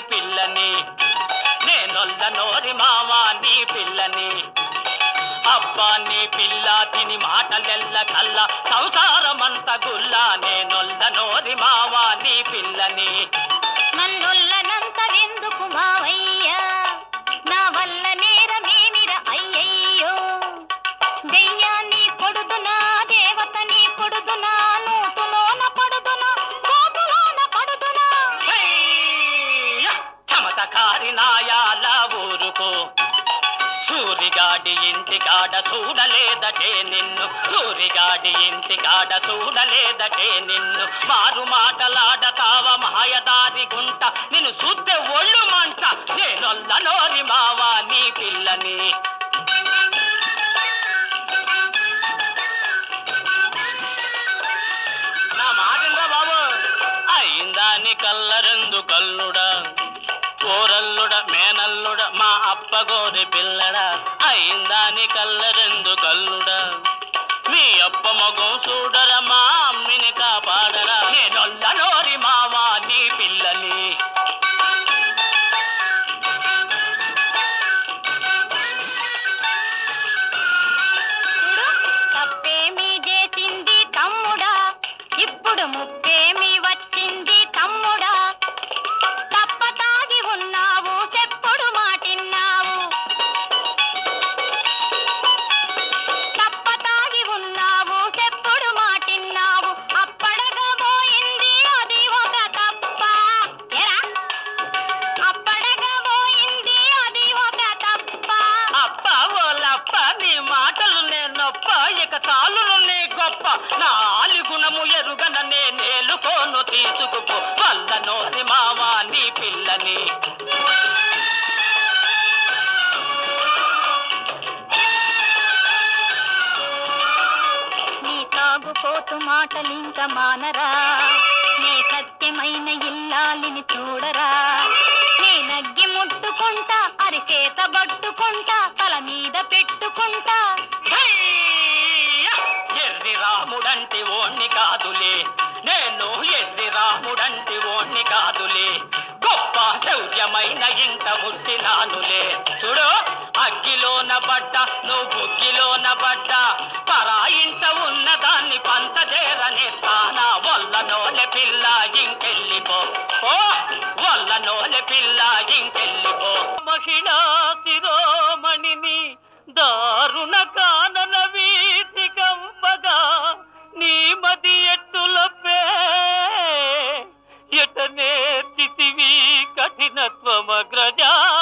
పిల్లని నేనొల్ల నోరి మావా నీ పిల్లని అబ్బా నీ పిల్ల తిని మాటలెల్ల కల్ల సంసారమంత గుల్ల నేనొల్ల నోరి మావా నీ పిల్లని నన్నొల్లనంత వెందుకు మావయ్యా నా వల్ల నేరమేమిర అయ్యయ్యో దెయ్యాన్ని కొడుదునా దేవతని కొడుదునా నూతులోన పడుదునా కోతులోన పడుదునా హయ్య! చమతకారి నాయాల ఊరుకో సూరిగాడి ఇంటికాడ చూడలేదటే నిన్ను సూరిగాడి ఇంటికాడ చూడలేదటే నిన్ను మారు మాటలాడతావ మాయదారి గుంట నిన్ను చూస్తే ఒళ్ళు మంట నేనొల్ల నోరి మావా నీ పిల్లని నా మాటిందా బాబు అయిందాని కల్లరెందు కల్లుడా కోరల్లుడ మేనల్లుడ మా అప్పగోరి పిల్లడా అయిందాని కల్లరెందు కల్లుడా మీ అప్ప మగం చూడరా మా అమ్మిని కాపాడరా నేనొల్ల నోరి మావా నీ పిల్లని చూడు తప్పేమి చేసింది తమ్ముడా ఇప్పుడు ముప్పేమి వచ్చింది తమ్ముడా తప్ప తాగి ఉన్నావు చెప్పుడు మాటిన్నావు తప్ప తాగి ఉన్నావు చెప్పుడు మాటిన్నావు అప్పడగా పోయింది అది ఒక తప్ప ఎరా అప్పడగా పోయింది అది ఒక తప్ప అప్ప ఓలప్ప నీ మాటలు నేనొప్ప ఇక చాలును నీ గొప్ప నా ఆలి గుణము ఎరుగన నే నేలుకోను తీసుకుపో వల్ల నోరి మావా నీ పిల్లని నీ తాగుపోతు మాటలింక మానరా నీ సత్యమైన ఇల్లాలిని చూడరా నీ నగ్గి ముట్టుకుంటా అరిచేత పట్టుకుంటా తల మీద పెట్టుకుంటా హయ్య! ఎర్రి రాముడంటి ఓణ్ణి కాదులే నేను ఎర్రి రాముడంటి ఓణ్ణి కాదులే గొప్ప శౌర్యమైన ఇంట పుట్టినానులే చూడు అగ్గిలోన పడ్డ నువ్వు బుగ్గిలోన పడ్డ పరా ఇంట ఉన్న దాన్ని పంచదేరనే తానా వల్ల నోలె పిల్ల ఇంకెళ్ళిపో ఓ వల్ల నోలె పిల్ల ఇంకెళ్ళిపో మహిళా శిరోమణిని దారుణ కానన వీధి కంపగా నీ మది ఎట్టులపే ఎట నేర్చితివి కఠినత్వమగ్రజా